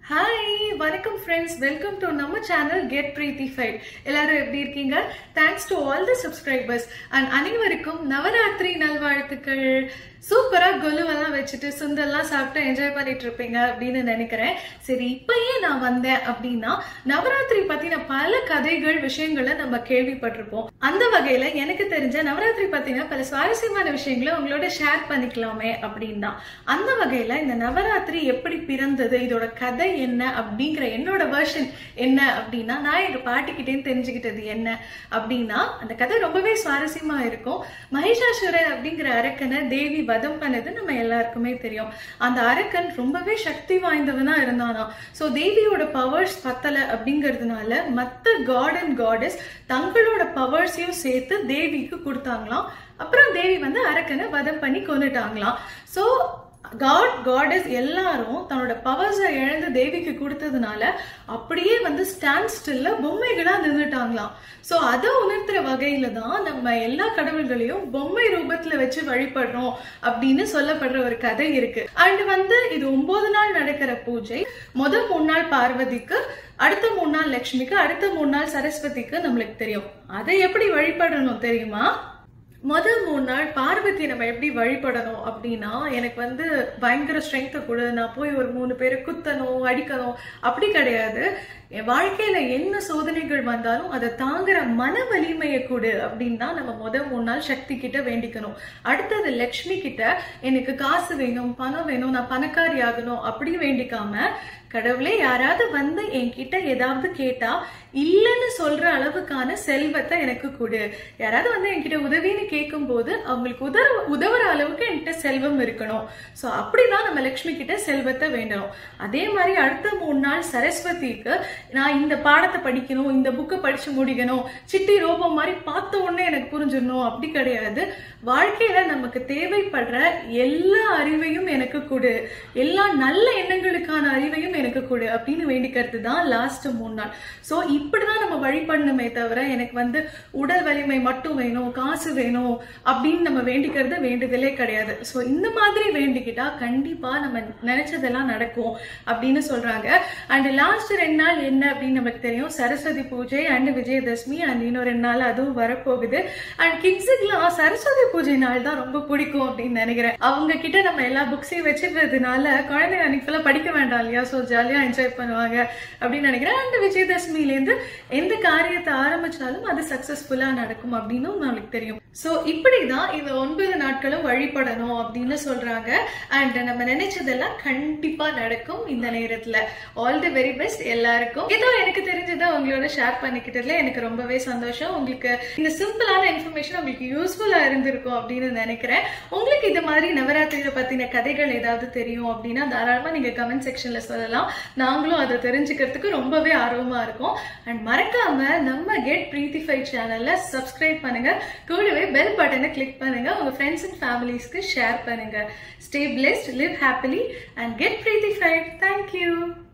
hi வணக்கம் friends welcome to நம்ம channel get பிரீத்தி ஃபைட் எல்லாரும் எப்படி இருக்கீங்க thanks to all the subscribers and அனைவருக்கும் நவராத்திரி நல்வாழ்த்துக்கள் சூப்பரா கொலுவெல்லாம் வச்சுட்டு சுண்டெல்லாம் சாப்பிட்டு என்ஜாய் பண்ணிட்டு இருப்பீங்க அப்படின்னு நினைக்கிறேன் சரி இப்பயே நான் வந்தேன் அப்படின்னா நவராத்திரி பத்தின பல கதைகள் விஷயங்களை நம்ம கேள்விப்பட்டிருப்போம் அந்த வகையில எனக்கு தெரிஞ்ச நவராத்திரி பத்தின பல சுவாரஸ்யமான விஷயங்களை உங்களோட ஷேர் பண்ணிக்கலாமே அப்படின்னு தான் அந்த வகையில இந்த நவராத்திரி எப்படி பிறந்தது இதோட கதை என்ன அப்படிங்கிற என்னோட வெர்ஷன் என்ன அப்படின்னா நான் எங்க பாட்டிக்கிட்டேன்னு தெரிஞ்சுக்கிட்டது என்ன அப்படின்னா அந்த கதை ரொம்பவே சுவாரஸ்யமா இருக்கும் மகிஷாசுரர் அப்படிங்கிற அரக்கனை தேவி வதம் பண்ணது நம்ம எல்லாருக்குமே தெரியும் அந்த அரக்கன் ரொம்பவே சக்தி வாய்ந்தவனா இருந்தானா சோ தேவியோட பவர்ஸ் பத்தல அப்படிங்கிறதுனால மத்த காட் அண்ட் காடஸ் தங்களோட பவர்ஸையும் சேர்த்து தேவிக்கு கொடுத்தாங்களாம் அப்புறம் தேவி வந்து அரக்கனை வதம் பண்ணி கொண்டுட்டாங்களாம் சோ காட் காடஸ் எல்லாரும் தன்னோட பவர்ஸை இழந்து தேவிக்கு கொடுத்ததுனால அப்படியே வந்து ஸ்டாண்ட் ஸ்டில்ல பொம்மைகளா நின்றுட்டாங்களாம் சோ அதை உணர்த்துற வகையில தான் நம்ம எல்லா கடவுள்களையும் பொம்மை ரூபத்துல வச்சு வழிபடுறோம் அப்படின்னு சொல்லப்படுற ஒரு கதை இருக்கு அண்ட் வந்து இது ஒன்பது நாள் நடக்கிற பூஜை முதல் மூணு நாள் பார்வதிக்கு அடுத்த மூணு நாள் லட்சுமிக்கு அடுத்த மூணு நாள் சரஸ்வதிக்கு நம்மளுக்கு தெரியும் அதை எப்படி வழிபடணும் தெரியுமா முதல் மூணு நாள் பார்வதி நம்ம எப்படி வழிபடணும் அப்படின்னா எனக்கு வந்து பயங்கர ஸ்ட்ரென்த்தை கொடு நான் போய் ஒரு மூணு பேரை குத்தணும் அடிக்கணும் அப்படி கிடையாது என் வாழ்க்கையில என்ன சோதனைகள் வந்தாலும் அதை தாங்குற மன வலிமையை கொடு அப்படின்னு தான் நம்ம முதல் மூணு நாள் சக்தி கிட்ட வேண்டிக்கணும் அடுத்தது லக்ஷ்மி கிட்ட எனக்கு காசு வேணும் பணம் வேணும் நான் பணக்காரி ஆகணும் அப்படி வேண்டிக்காம கடவுளே யாராவது வந்து என்கிட்ட ஏதாவது கேட்டா இல்லைன்னு சொல்ற அளவுக்கான செல்வத்தை எனக்கு கொடு யாராவது வந்து என்கிட்ட உதவின்னு கேட்கும் போது அவங்களுக்கு உதவ உதவுற அளவுக்கு என்கிட்ட செல்வம் இருக்கணும் சோ அப்படிதான் நம்ம லட்சுமி கிட்ட செல்வத்தை வேண்டணும் அதே மாதிரி அடுத்த மூணு நாள் சரஸ்வதிக்கு நான் இந்த பாடத்தை படிக்கணும் இந்த புக்கை படிச்சு முடிக்கணும் சிட்டி ரோபம் மாதிரி பார்த்த உடனே எனக்கு புரிஞ்சிடணும் அப்படி கிடையாது வாழ்க்கையில நமக்கு தேவைப்படுற எல்லா அறிவையும் எனக்கு கொடு எல்லா நல்ல எண்ணங்களுக்கான அறிவையும் எனக்கு கொடு அப்படின்னு வேண்டிக்கிறது தான் லாஸ்ட் மூணு நாள் சோ இப்படிதான் நம்ம வழிபடணுமே தவிர எனக்கு வந்து உடல் வலிமை மட்டும் வேணும் காசு வேணும் அப்படின்னு நம்ம வேண்டிக்கிறது வேண்டுதலே கிடையாது சோ இந்த மாதிரி வேண்டிக்கிட்டா கண்டிப்பா நம்ம நினைச்சதெல்லாம் நடக்கும் அப்படின்னு சொல்றாங்க அண்ட் லாஸ்ட் ரெண்டு நாள் என்ன அப்படின்னு நமக்கு தெரியும் சரஸ்வதி பூஜை அண்ட் விஜயதசமி அண்ட் இன்னும் ரெண்டு நாள் அதுவும் வரப்போகுது அண்ட் கிட்ஸுக்குலாம் சரஸ்வதி பூஜை நாள் தான் ரொம்ப பிடிக்கும் அப்படின்னு நினைக்கிறேன் அவங்க கிட்ட நம்ம எல்லா புக்ஸையும் வச்சிருக்கிறதுனால குழந்தைங்க அன்னைக்கு ஃபுல்லா படிக்க வேண்டாம் இல்லையா ஸோ ஜாலியா என்ஜாய் பண்ணுவாங்க அப்படின்னு நினைக்கிறேன் அண்ட் விஜயதசமிலேருந்து எந்த காரியத்தை ஆரம்பிச்சாலும் அது சக்சஸ்ஃபுல்லா நடக்கும் அப்படின்னு நம்மளுக்கு தெரியும் சோ இப்படிதான் இந்த ஒன்பது நாட்களும் வழிபடணும் அப்படின்னு சொல்றாங்க அண்ட் நம்ம நினைச்சதெல்லாம் கண்டிப்பா நடக்கும் இந்த நேரத்துல ஆல் தி வெரி பெஸ்ட் எல்லாருக்கும் ஏதோ எனக்கு தெரிஞ்சதை உங்களோட ஷேர் பண்ணிக்கிட்டதுல எனக்கு ரொம்பவே சந்தோஷம் உங்களுக்கு இந்த சிம்பிளான இன்ஃபர்மேஷன் உங்களுக்கு யூஸ்ஃபுல்லா இருந்திருக்கும் அப்படின்னு நினைக்கிறேன் உங்களுக்கு இது மாதிரி நவராத்திரியை பத்தின கதைகள் ஏதாவது தெரியும் அப்படின்னா தாராளமா நீங்க கமெண்ட் செக்ஷன்ல சொல்லலாம் நாங்களும் அதை தெரிஞ்சுக்கிறதுக்கு ரொம்பவே ஆர்வமா இருக்கும் அண்ட் மறக்காம நம்ம கெட் பிரீத்திஃபை சேனல்ல சப்ஸ்கிரைப் பண்ணுங்க கூடவே பெல் பட்டனை கிளிக் பண்ணுங்க உங்க ஃப்ரெண்ட்ஸ் அண்ட் ஃபேமிலிஸ்க்கு ஷேர் பண்ணுங்க stay blessed live happily and get பிரீத்திஃபைட் தேங்க்யூ